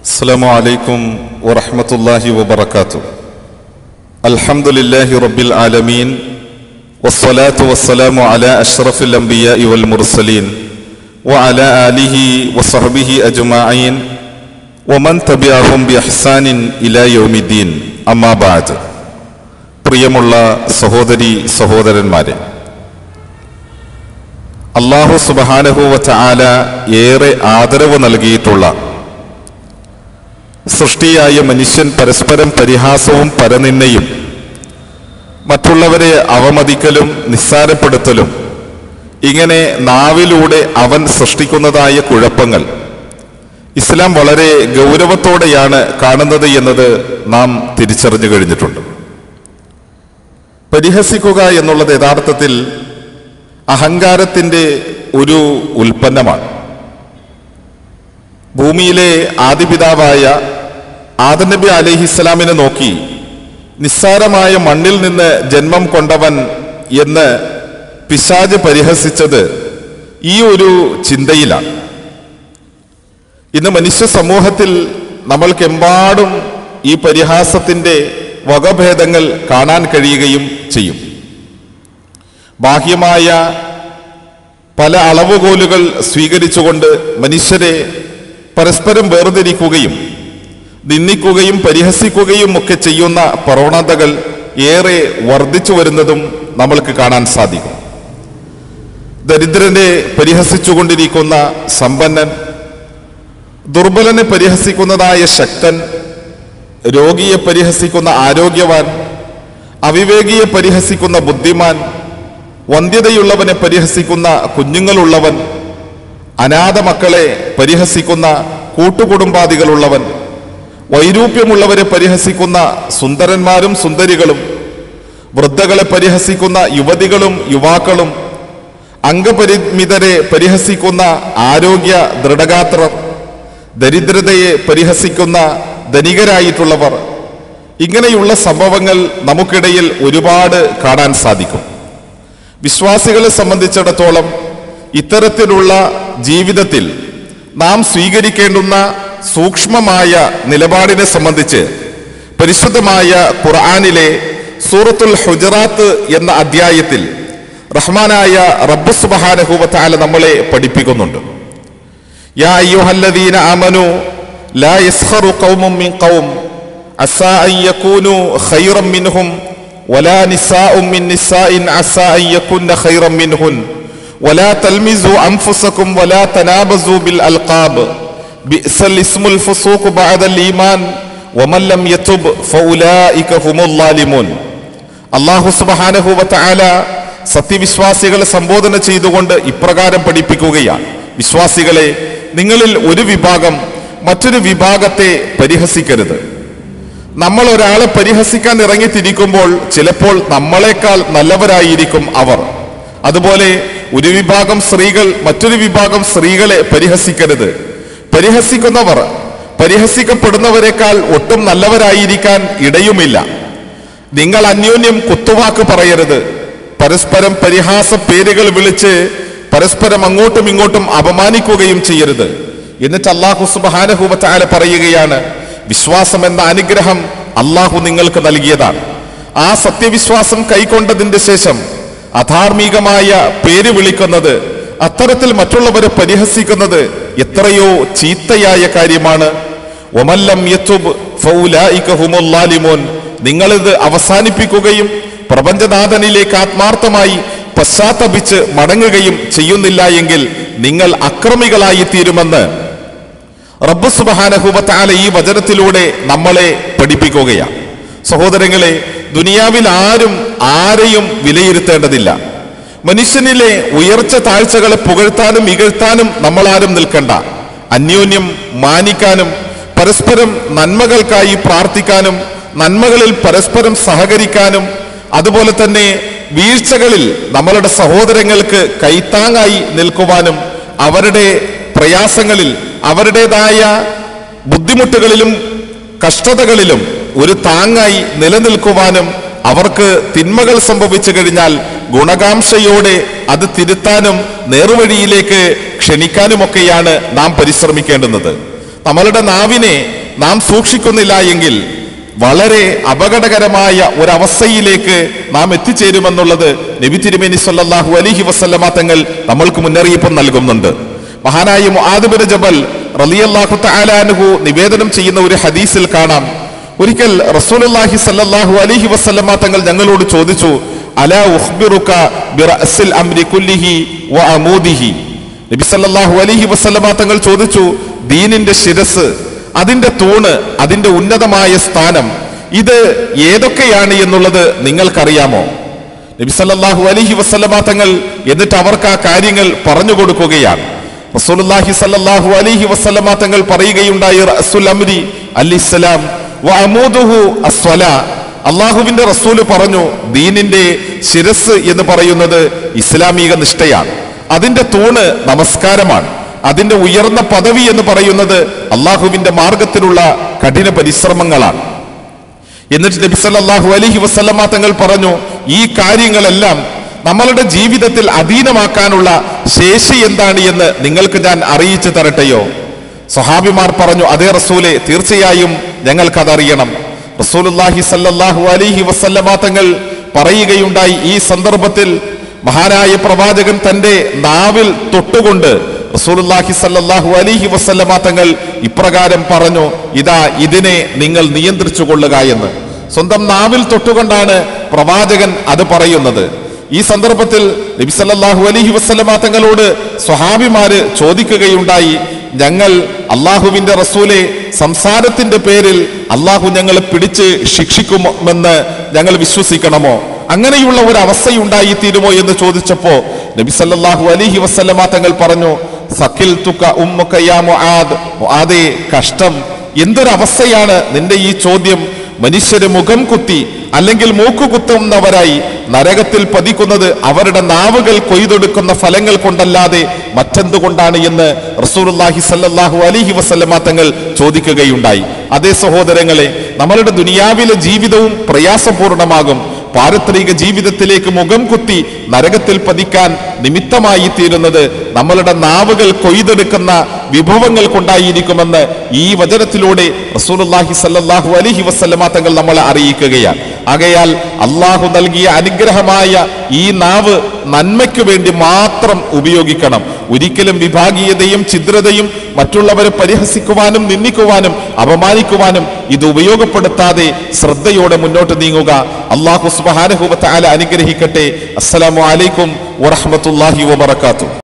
السلام عليكم ورحمة الله وبركاته الحمد لله رب العالمين والصلاة والسلام على أشرف الأنبياء والمرسلين وعلى آله وصحبه أجمعين ومن تبعهم بإحسان إلى يوم الدين أما بعد പ്രിയമുള്ള സഹോദരി സഹോദരന്മാരെ അള്ളാഹു സുബഹാനഹുവ ചാല ഏറെ ആദരവ് നൽകിയിട്ടുള്ള സൃഷ്ടിയായ മനുഷ്യൻ പരസ്പരം പരിഹാസവും പരനിന്നയും മറ്റുള്ളവരെ അവമതിക്കലും നിസ്സാരപ്പെടുത്തലും ഇങ്ങനെ നാവിലൂടെ അവൻ സൃഷ്ടിക്കുന്നതായ കുഴപ്പങ്ങൾ ഇസ്ലാം വളരെ ഗൗരവത്തോടെയാണ് കാണുന്നത് എന്നത് നാം തിരിച്ചറിഞ്ഞു കഴിഞ്ഞിട്ടുണ്ട് പരിഹസിക്കുക എന്നുള്ളത് യഥാർത്ഥത്തിൽ അഹങ്കാരത്തിൻ്റെ ഒരു ഉൽപ്പന്നമാണ് ഭൂമിയിലെ ആദിപിതാവായ ആദനബി അലഹിസ്സലാമിനെ നോക്കി നിസ്സാരമായ മണ്ണിൽ നിന്ന് ജന്മം കൊണ്ടവൻ എന്ന് പിശാജ് പരിഹസിച്ചത് ഈ ഒരു ചിന്തയിലാണ് ഇന്ന് മനുഷ്യ സമൂഹത്തിൽ നമ്മൾക്കെമ്പാടും ഈ പരിഹാസത്തിൻ്റെ വകഭേദങ്ങൾ കാണാൻ കഴിയുകയും ചെയ്യും ബാഹ്യമായ പല അളവുകോലുകൾ സ്വീകരിച്ചുകൊണ്ട് മനുഷ്യരെ പരസ്പരം വേർതിരിക്കുകയും നിന്ദിക്കുകയും പരിഹസിക്കുകയും ഒക്കെ ചെയ്യുന്ന പ്രവണതകൾ ഏറെ വർദ്ധിച്ചു വരുന്നതും നമ്മൾക്ക് കാണാൻ സാധിക്കും ദരിദ്രനെ പരിഹസിച്ചുകൊണ്ടിരിക്കുന്ന സമ്പന്നൻ ദുർബലനെ പരിഹസിക്കുന്നതായ ശക്തൻ രോഗിയെ പരിഹസിക്കുന്ന ആരോഗ്യവാൻ അവിവേകിയെ പരിഹസിക്കുന്ന ബുദ്ധിമാൻ വന്ധ്യതയുള്ളവനെ പരിഹസിക്കുന്ന കുഞ്ഞുങ്ങളുള്ളവൻ അനാഥ മക്കളെ പരിഹസിക്കുന്ന കൂട്ടുകുടുംബാദികളുള്ളവൻ വൈരൂപ്യമുള്ളവരെ പരിഹസിക്കുന്ന സുന്ദരന്മാരും സുന്ദരികളും വൃദ്ധകളെ പരിഹസിക്കുന്ന യുവതികളും യുവാക്കളും അംഗപരിമിതരെ പരിഹസിക്കുന്ന ആരോഗ്യ ദൃഢഗാത്രർ ദരിദ്രതയെ പരിഹസിക്കുന്ന ധനികരായിട്ടുള്ളവർ ഇങ്ങനെയുള്ള സംഭവങ്ങൾ നമുക്കിടയിൽ ഒരുപാട് കാണാൻ സാധിക്കും വിശ്വാസികളെ സംബന്ധിച്ചിടത്തോളം ഇത്തരത്തിലുള്ള ജീവിതത്തിൽ നാം സ്വീകരിക്കേണ്ടുന്ന സൂക്ഷ്മമായ നിലപാടിനെ സംബന്ധിച്ച് പരിശുദ്ധമായ ഖുർആാനിലെ സൂറത്തുൽ ഹുജറാത്ത് എന്ന അധ്യായത്തിൽ റഹ്മാനായ റബ്ബു സുബഹാനഹുവത്താല നമ്മളെ പഠിപ്പിക്കുന്നുണ്ട് യാ അയ്യുഹല്ലദീന ആമനു ലാ യസ്ഖറു ഖൗമും മിൻ ഖൗം അസാ അൻ യകൂനു ഖൈറൻ മിൻഹും ولا نساء من نساء عسى أن يكن خيرا منهن ولا تلمزوا أنفسكم ولا تنابزوا بالألقاب بئس الاسم الفسوق بعد الإيمان ومن لم يتب فأولئك هم الظالمون അള്ളാഹു സുബഹാനഹു വതആല സത്യവിശ്വാസികളെ സംബോധന ചെയ്തുകൊണ്ട് ഇപ്രകാരം പഠിപ്പിക്കുകയാണ് വിശ്വാസികളെ നിങ്ങളിൽ ഒരു വിഭാഗം മറ്റൊരു വിഭാഗത്തെ പരിഹസിക്കരുത് നമ്മൾ ഒരാളെ പരിഹസിക്കാൻ ഇറങ്ങിത്തിരിക്കുമ്പോൾ ചിലപ്പോൾ നമ്മളെക്കാൾ നല്ലവരായിരിക്കും അവർ അതുപോലെ ഒരു വിഭാഗം സ്ത്രീകൾ മറ്റൊരു വിഭാഗം സ്ത്രീകളെ പരിഹസിക്കരുത് പരിഹസിക്കുന്നവർ പരിഹസിക്കപ്പെടുന്നവരെക്കാൾ ഒട്ടും നല്ലവരായിരിക്കാൻ ഇടയുമില്ല നിങ്ങൾ അന്യോന്യം കുത്തുവാക്ക് പറയരുത് പരസ്പരം പരിഹാസ പേരുകൾ വിളിച്ച് പരസ്പരം അങ്ങോട്ടും ഇങ്ങോട്ടും അപമാനിക്കുകയും ചെയ്യരുത് എന്നിട്ട് അള്ളാഹു സുബാനഹുബത്താല പറയുകയാണ് വിശ്വാസം എന്ന അനുഗ്രഹം അള്ളാഹു നിങ്ങൾക്ക് നൽകിയതാണ് ആ സത്യവിശ്വാസം കൈക്കൊണ്ടതിന്റെ ശേഷം അധാർമികമായ പേര് വിളിക്കുന്നത് അത്തരത്തിൽ മറ്റുള്ളവരെ പരിഹസിക്കുന്നത് എത്രയോ ചീത്തയായ കാര്യമാണ് ഒമല്ലം യത്തുബ് ഫൗലായിക ഹുമുല്ലാലിമോൻ നിങ്ങളിത് അവസാനിപ്പിക്കുകയും പ്രപഞ്ചനാഥനിലേക്ക് ആത്മാർത്ഥമായി പശ്ചാത്തപിച്ച് മടങ്ങുകയും ചെയ്യുന്നില്ല എങ്കിൽ നിങ്ങൾ അക്രമികളായി തീരുമെന്ന് റബ്ബ് സുബഹാനഹുബത്താല ഈ വചനത്തിലൂടെ നമ്മളെ പഠിപ്പിക്കുകയാണ് സഹോദരങ്ങളെ ദുനിയാവിൽ ആരും ആരെയും വിലയിരുത്തേണ്ടതില്ല മനുഷ്യനിലെ ഉയർച്ച താഴ്ചകളെ പുകഴ്ത്താനും ഇകഴ്ത്താനും നമ്മളാരും നിൽക്കണ്ട അന്യോന്യം മാനിക്കാനും പരസ്പരം നന്മകൾക്കായി പ്രാർത്ഥിക്കാനും നന്മകളിൽ പരസ്പരം സഹകരിക്കാനും അതുപോലെ തന്നെ വീഴ്ചകളിൽ നമ്മളുടെ സഹോദരങ്ങൾക്ക് കൈത്താങ്ങായി നിൽക്കുവാനും അവരുടെ പ്രയാസങ്ങളിൽ അവരുടേതായ ബുദ്ധിമുട്ടുകളിലും കഷ്ടതകളിലും ഒരു താങ്ങായി നിലനിൽക്കുവാനും അവർക്ക് തിന്മകൾ സംഭവിച്ചു കഴിഞ്ഞാൽ ഗുണകാംക്ഷയോടെ അത് തിരുത്താനും നേർവഴിയിലേക്ക് ക്ഷണിക്കാനുമൊക്കെയാണ് നാം പരിശ്രമിക്കേണ്ടുന്നത് നമ്മളുടെ നാവിനെ നാം സൂക്ഷിക്കുന്നില്ല എങ്കിൽ വളരെ അപകടകരമായ ഒരവസ്ഥയിലേക്ക് നാം എത്തിച്ചേരുമെന്നുള്ളത് നബി തിരുമേനി സല്ലല്ലാഹു അലൈഹി വസല്ലമ തങ്ങൾ നമ്മൾക്ക് മുന്നറിയിപ്പ് നൽകുന്നുണ്ട് മഹാനായ മുആദ് ജബൽ റളിയല്ലാഹു തആലാനുഹു നിവേദനം ചെയ്യുന്ന ഒരു ഹദീസിൽ കാണാം ഒരിക്കൽ റസൂലുള്ളാഹി സല്ലല്ലാഹു അലൈഹി വസല്ലമ തങ്ങൾ ഞങ്ങളോട് ചോദിച്ചു അലാ ഉഖ്ബിറുക ബിറഅസിൽ അംരി കുല്ലിഹി വ അമൂദിഹി നബി സല്ലല്ലാഹു അലൈഹി വസല്ലമ തങ്ങൾ ചോദിച്ചു ദീനിന്റെ ശിരസ് അതിന്റെ തൂണ് അതിന്റെ ഉന്നതമായ സ്ഥാനം ഇത് ഏതൊക്കെയാണ് എന്നുള്ളത് നിങ്ങൾക്കറിയാമോ നബി സല്ലല്ലാഹു അലൈഹി വസല്ലമ തങ്ങൾ എന്നിട്ട് അവർക്ക് ആ കാര്യങ്ങൾ പറഞ്ഞു കൊടുക്കുകയാണ് റസൂലുള്ളാഹി സല്ലല്ലാഹു അലൈഹി വസല്ലമ തങ്ങൾ പറയുകയുണ്ടായി റഅസുൽ അംരി അൽ ഇസ്ലാം വ അമൂദുഹു അസ്വല അള്ളാഹുവിന്റെ റസൂല് പറഞ്ഞു ദീനിന്റെ ശിരസ് എന്ന് പറയുന്നത് ഇസ്ലാമിക നിഷ്ഠയാണ് അതിന്റെ തൂണ് നമസ്കാരമാണ് അതിന്റെ ഉയർന്ന പദവി എന്ന് പറയുന്നത് അള്ളാഹുവിന്റെ മാർഗത്തിലുള്ള കഠിന പരിശ്രമങ്ങളാണ് എന്നിട്ട് നബി സല്ലല്ലാഹു അലൈഹി വസല്ലമ തങ്ങൾ പറഞ്ഞു ഈ കാര്യങ്ങളെല്ലാം നമ്മളുടെ ജീവിതത്തിൽ അധീനമാക്കാനുള്ള ശേഷി എന്താണ് എന്ന് നിങ്ങൾക്ക് ഞാൻ അറിയിച്ചു തരട്ടെയോ സ്വഹാബിമാർ പറഞ്ഞു അതേ റസൂലെ തീർച്ചയായും ഞങ്ങൾക്കതറിയണം റസൂലുല്ലാഹി സല്ലല്ലാഹു അലൈഹി വസല്ലമ തങ്ങൾ പറയുകയുണ്ടായി ഈ സന്ദർഭത്തിൽ മഹാനായ പ്രവാചകൻ തന്റെ നാവിൽ തൊട്ടുകൊണ്ട് റസൂലുള്ളാഹി സല്ലല്ലാഹു അലൈഹി വസല്ലമ തങ്ങൾ ഇപ്രകാരം പറഞ്ഞു ഇതാ ഇതിനെ നിങ്ങൾ നിയന്ത്രിച്ചു കൊള്ളുക എന്ന് സ്വന്തം നാവിൽ തൊട്ടുകൊണ്ടാണ് പ്രവാചകൻ അത് പറയുന്നത് ഈ സന്ദർഭത്തിൽ നബി സല്ലല്ലാഹു അലൈഹി വസല്ലമ തങ്ങളോട് സ്വഹാബിമാര് ചോദിക്കുകയുണ്ടായി ഞങ്ങൾ അള്ളാഹുവിന്റെ റസൂലെ സംസാരത്തിന്റെ പേരിൽ അള്ളാഹു ഞങ്ങളെ പിടിച്ച് ശിക്ഷിക്കുമെന്ന് ഞങ്ങൾ വിശ്വസിക്കണമോ അങ്ങനെയുള്ള ഒരു അവസ്ഥയുണ്ടായി തീരുമോ എന്ന് ചോദിച്ചപ്പോ നബി സല്ലല്ലാഹു അലൈഹി വസല്ലമ തങ്ങൾ പറഞ്ഞു സഖിൽ തുക ഉമ്മുക യാ മുആദ് മുആദേ കഷ്ടം എന്തൊരവസ്ഥയാണ് നിന്റെ ഈ ചോദ്യം മനുഷ്യര് മുഖം കുത്തി അല്ലെങ്കിൽ മൂക്ക് കുത്തുന്നവരായി നരകത്തിൽ പതിക്കുന്നത് അവരുടെ നാവുകൾ കൊയ്തെടുക്കുന്ന ഫലങ്ങൾ കൊണ്ടല്ലാതെ മറ്റെന്തുകൊണ്ടാണ് എന്ന് റസൂലുള്ളാഹി സല്ലല്ലാഹു അലൈഹി വസല്ലമ തങ്ങൾ ചോദിക്കുകയുണ്ടായി അതേ സഹോദരങ്ങളെ നമ്മളുടെ ദുനിയാവിലെ ജീവിതവും പ്രയാസപൂർണമാകും പാരത്രിക ജീവിതത്തിലേക്ക് മുഖം കുത്തി നരകത്തിൽ പതിക്കാൻ നിമിത്തമായി തീരുന്നത് നമ്മളുടെ നാവുകൾ കൊയ്തെടുക്കുന്ന വിഭവങ്ങൾ കൊണ്ടായിരിക്കുമെന്ന് ഈ വചനത്തിലൂടെ റസൂലുള്ളാഹി സല്ലല്ലാഹു അലൈഹി വസല്ലമ തങ്ങൾ നമ്മളെ അറിയിക്കുകയാണ് ആകയാൽ അള്ളാഹു നൽകിയ അനുഗ്രഹമായ ഈ നാവ് നന്മയ്ക്ക് വേണ്ടി മാത്രം ഉപയോഗിക്കണം ഒരിക്കലും വിഭാഗീയതയും ഛിദ്രതയും മറ്റുള്ളവരെ പരിഹസിക്കുവാനും നിന്ദിക്കുവാനും അപമാനിക്കുവാനും ഇത് ഉപയോഗപ്പെടുത്താതെ ശ്രദ്ധയോടെ മുന്നോട്ട് നീങ്ങുക അള്ളാഹു സുബ്ഹാനഹു വ തആല അനുഗ്രഹിക്കട്ടെ അസ്സലാമു അലൈക്കും വറഹ്മത്തുള്ളാഹി വബറകാതുഹു